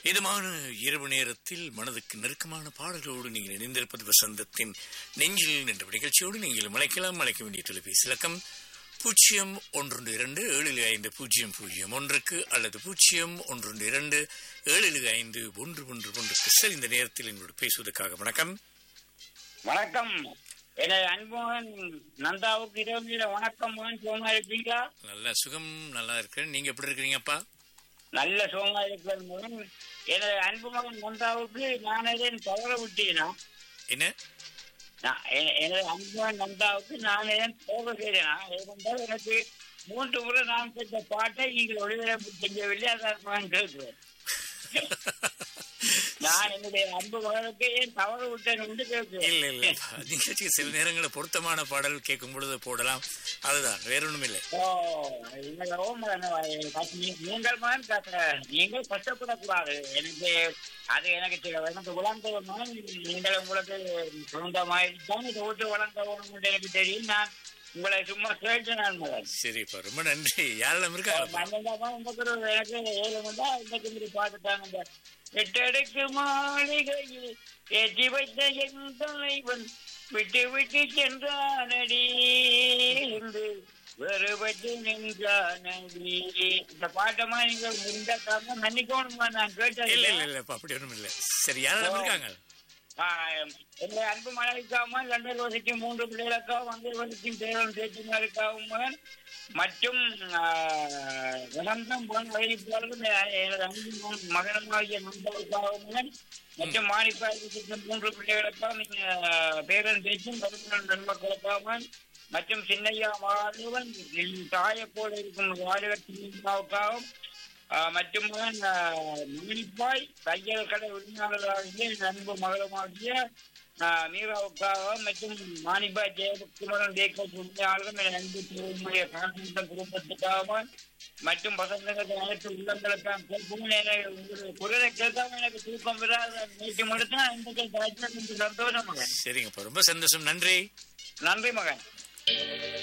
இதமான இரவு நேரத்தில் மனதுக்கு நெருக்கமான பாடலோடு நீங்கள் இணைந்திருப்பது வசந்தத்தின் நெஞ்சில் என்ற நிகழ்ச்சியோடு நீங்கள் மலைக்கலாம் மலைக்க வேண்டிய தொலைபேசி இலக்கம் பூஜ்ஜியம் ஒன்று இரண்டு ஏழு ஐந்து பூஜ்ஜியம் பூஜ்ஜியம் ஒன்றுக்கு அல்லது பூஜ்ஜியம் ஒன்று இரண்டு ஏழு ஐந்து ஒன்று ஒன்று ஒன்றுக்கு சரி இந்த நேரத்தில் எங்களோடு பேசுவதற்காக வணக்கம் வணக்கம் எனது அன்புமகன் நந்தாவுக்கு இரவு நேர வணக்கம் மகன் சோமா இருப்பீங்களா நல்ல சுகம் நல்லா இருக்கிறேன் நீங்க எப்படி இருக்கிறீங்கப்பா நல்ல சோமா இருக்கிற மகன் எனது அன்பு மகன் நந்தாவுக்கு நான் எதேன் தவற விட்டேனா என்ன நான் எ- எனது அன்பு மகன் நந்தாவுக்கு நான் ஏன் போக செய்தேனா ஏனென்றால் எனக்கு மூன்று முறை நான் கேட்ட பாட்டை நீங்கள் ஒளிபரப்பு செய்யவில்லை அதான் மகன் கேட்கிறேன் நான் என்னுடைய அன்பு மகனுக்கு ஏன் தவறு விட்டேன் என்று கேட்கிறேன் இல்ல இல்ல நிகழ்ச்சி சில நேரங்களில் பொருத்தமான பாடல் கேட்கும் பொழுது போடலாம் அதுதான் வேற ஒண்ணும் இல்லை ஓ, நீங்கள் ஓம் நீ- நீங்கள் மகன் கத்த- நீங்கள் கஷ்டப்படக்கூடாது எனக்கு அது எனக்கு தெ- எனக்கு விளங்கணும் நீங்கள் உங்களுக்கு சொந்த மாதிரி தான் இதை விட்டு வளர்ந்தவனும் எனக்கு தெரியும் நான் உங்களை சும்மா கேட்டு நான் மகன் சரிப்பா ரொம்ப நன்றி யாரெல்லாம் இருக்காங்க பன்னெண்டாம் எனக்கு ஒரு எனக்கு ஏழு மண்டா இன்னைக்கு இப்படி பார்த்துட்டாங்க இந்த எட்டடுக்கு மாளிகையில் ஏற்றி வைத்த என் தலைவன் விட்டு விட்டு சென்றானடி என்று வெறுபட்டு நின்றானடி இந்த பாட்டமா நீங்க இந்த காரணம் மன்னிக்கணுமா நான் இல்ல கேட்டது இல்ல இல்லப்பா அப்படி ஒண்ணும் இல்ல சரி யாரெல்லாம் இருக்காங்க எங்க அன்பு மனைவிக்காம லண்டன் வசிக்கும் மூன்று பிள்ளைகளுக்காகவும் அங்கே வசிக்கும் பேரன் பேச்சுமாருக்காகவும் மற்றும் வசந்தம் போன வயதிப்பாளர்கள் எனது அன்பு மகன் மகனமாகிய நண்பர்களுக்காகவும் மற்றும் மாணிப்பாய் வசிக்கும் மூன்று பிள்ளைகளுக்காகவும் பேரன் பேச்சும் கருமன் நண்பர்களுக்காகவும் மற்றும் சின்னையா மாதவன் என் தாயை போல இருக்கும் வாலிபர் சின்னம்மாவுக்காகவும் ஆஹ் மற்றும் மகன் ஆஹ், மணிப்பாய் தையல் கடை உரிமையாளராகிய என் அன்பு மகளுமாகிய ஆஹ், மீராவுக்காக மற்றும் மாணிப்பாய் ஜெயகுமாரன் தேக்கல் உரிமையாளரும் என் அன்பு திருமணிய காந்தித்தன் குடும்பத்துக்காக மற்றும் பசங்களுக்கு அனைத்து உள்ளங்களுக்காக கேட்போம் எனக்கு உங்களுடைய குரலை கேட்காம எனக்கு தூக்கம் வராது நேற்று மட்டும் தான் இந்த கொஞ்சம் சந்தோஷம் மகன் சரிங்கப்பா ரொம்ப சந்தோஷம் நன்றி நன்றி மகன்